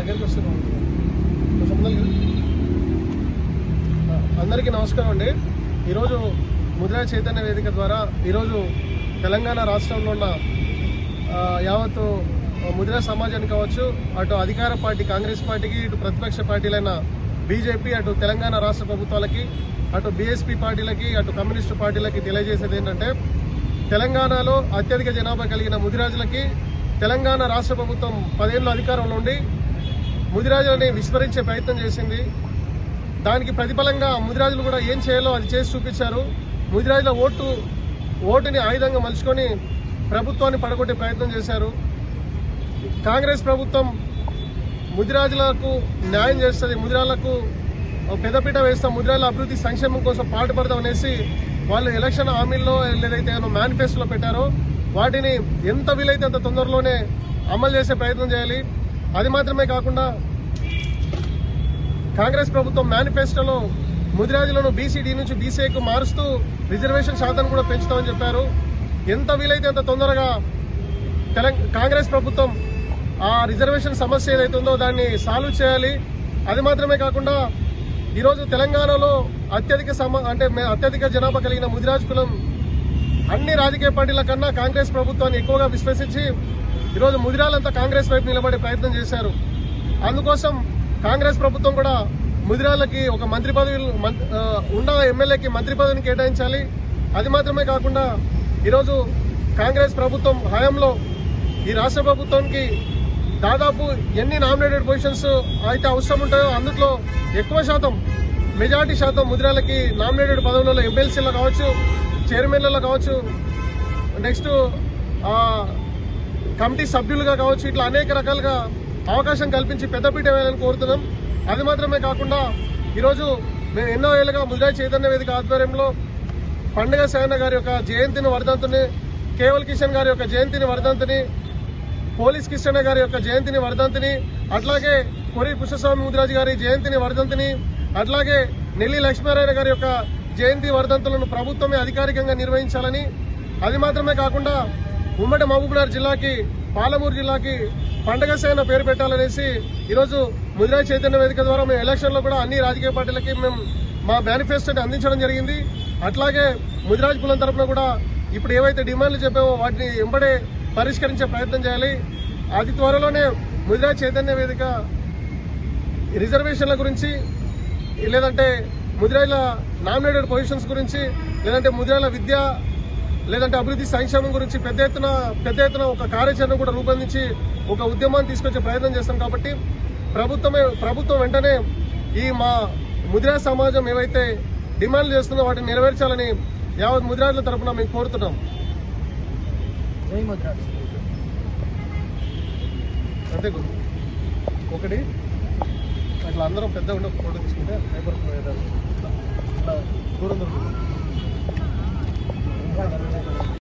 దగ్గరికి వస్తున్నాం కొంచెం ముందరికి రా. ఆ, అందరికీ నమస్కారం అండి ఈరోజు ముద్రా చైతన్య వేదిక ద్వారా ఈరోజు తెలంగాణ రాష్ట్రంలో ఉన్న ఆ, యావత్తు ముద్రా సమాజానికి కావచ్చు అటు అధికార పార్టీ కాంగ్రెస్ పార్టీకి ఇటు ప్రతిపక్ష పార్టీలైన బీజేపీ అటు తెలంగాణ రాష్ట్ర ప్రభుత్వాలకి అటు బీఎస్పీ పార్టీలకి అటు కమ్యూనిస్టు పార్టీలకి తెలియజేసేది ఏంటంటే తెలంగాణలో అత్యధిక జనాభా కలిగిన ముదిరాజులకి తెలంగాణ రాష్ట్ర ప్రభుత్వం పదేళ్ళు అధికారంలో ఉండి ముదిరాజులని విస్మరించే ప్రయత్నం చేసింది దానికి ప్రతిఫలంగా ముదిరాజులు కూడా ఏం చేయాలో అది చేసి చూపించారు ముదిరాజుల ఓటు ఓటుని ఆయుధంగా మలుచుకొని ప్రభుత్వాన్ని పడగొట్టే ప్రయత్నం చేశారు కాంగ్రెస్ ప్రభుత్వం ముదిరాజులకు న్యాయం చేస్తుంది ముదిరాళ్లకు పెద్దపీట వేస్తాం ముదిరాజుల అభివృద్ధి సంక్షేమం కోసం పాటుపడదాం అనేసి వాళ్ళు ఎలక్షన్ హామీల్లో ఏదైతే మేనిఫెస్టోలో పెట్టారో వాటిని ఎంత వీలైతే అంత తొందరలోనే అమలు చేసే ప్రయత్నం చేయాలి అది మాత్రమే కాకుండా కాంగ్రెస్ ప్రభుత్వం మేనిఫెస్టోలో ముదిరాజులను బీసీడీ నుంచి బీసీఐకు మారుస్తూ రిజర్వేషన్ శాతం కూడా పెంచుతామని చెప్పారు ఎంత వీలైతే అంత తొందరగా తెలంగాణ కాంగ్రెస్ ప్రభుత్వం ఆ రిజర్వేషన్ సమస్య ఏదైతే ఉందో దాన్ని సాల్వ్ చేయాలి అది మాత్రమే కాకుండా ఈరోజు తెలంగాణలో అత్యధిక సమ అంటే మే- అత్యధిక జనాభా కలిగిన ముదిరాజ్ కులం అన్ని రాజకీయ పార్టీల కన్నా కాంగ్రెస్ ప్రభుత్వాన్ని ఎక్కువగా విశ్వసించి ఈరోజు ముదిరాలంతా కాంగ్రెస్ వైపు నిలబడే ప్రయత్నం చేశారు అందుకోసం కాంగ్రెస్ ప్రభుత్వం కూడా ముదిరాలకి ఒక మంత్రి పదవి మం- ఆ, ఉన్న ఎమ్మెల్యేకి మంత్రి పదవిని కేటాయించాలి అది మాత్రమే కాకుండా ఈరోజు కాంగ్రెస్ ప్రభుత్వం హయాంలో ఈ రాష్ట్ర ప్రభుత్వానికి దాదాపు ఎన్ని నామినేటెడ్ పొజిషన్స్ అయితే అవసరం ఉంటాయో అందులో ఎక్కువ శాతం మెజార్టీ శాతం ముదిరాలకి నామినేటెడ్ పదవులలో ఎమ్మెల్సీలో కావచ్చు చైర్మన్లలో కావచ్చు నెక్స్ట్ కమిటీ సభ్యులుగా కావచ్చు ఇట్లా అనేక రకాలుగా అవకాశం కల్పించి పెద్దపీట వేయాలని కోరుతున్నాం అది మాత్రమే కాకుండా ఈరోజు మేము ఎన్నో ఏళ్ళుగా ముదిరా చైతన్య వేదిక ఆధ్వర్యంలో పండుగ సేన గారి యొక్క జయంతిని వర్ధంతిని కేవల్ కిషన్ గారి యొక్క జయంతిని వర్ధంతిని పోలీస్ కిషన్ గారి యొక్క జయంతిని వర్ధంతిని అట్లాగే కొరి పుష్పస్వామి ముదిరాజు గారి జయంతిని వర్ధంతిని అట్లాగే నెల్లి లక్ష్మీనారాయణ గారి యొక్క జయంతి వర్ధంతులను ప్రభుత్వమే అధికారికంగా నిర్వహించాలని అది మాత్రమే కాకుండా ఉమ్మడి మహబూబ్నగర్ జిల్లాకి పాలమూరు జిల్లాకి పండగ సేన పేరు పెట్టాలనేసి ఈరోజు ముదిరా చైతన్య వేదిక ద్వారా మేము ఎలక్షన్ లో కూడా అన్ని రాజకీయ పార్టీలకి మేము మా మేనిఫెస్టోని అందించడం జరిగింది అట్లాగే ముదిరాజ్ కులం తరఫున కూడా ఇప్పుడు ఏవైతే డిమాండ్లు చెప్పామో వాటిని ఎంబడే పరిష్కరించే ప్రయత్నం చేయాలి అతి త్వరలోనే ముదిరాజ్ చైతన్య వేదిక రిజర్వేషన్ల గురించి లేదంటే ముదిరాయిల నామినేటెడ్ పొజిషన్స్ గురించి లేదంటే ముదిరాయిల విద్య లేదంటే అభివృద్ధి సంక్షేమం గురించి పెద్ద ఎత్తున పెద్ద ఎత్తున ఒక కార్యాచరణ కూడా రూపొందించి ఒక ఉద్యమాన్ని తీసుకొచ్చే ప్రయత్నం చేస్తాం కాబట్టి ప్రభుత్వమే ప్రభుత్వం వెంటనే ఈ మా ముదిరా సమాజం ఏవైతే డిమాండ్లు చేస్తుందో వాటిని నెరవేర్చాలని యావత్ ముదిరాజుల తరపున మేము కోరుతున్నాం జై ముద్రాజ్ అంతే గురు ఒకటి అట్లా అందరం పెద్ద ఉండే ఒక ఫోటో తీసుకుంటే పేపర్ ఇట్లా దూరం దొరుకుతుంది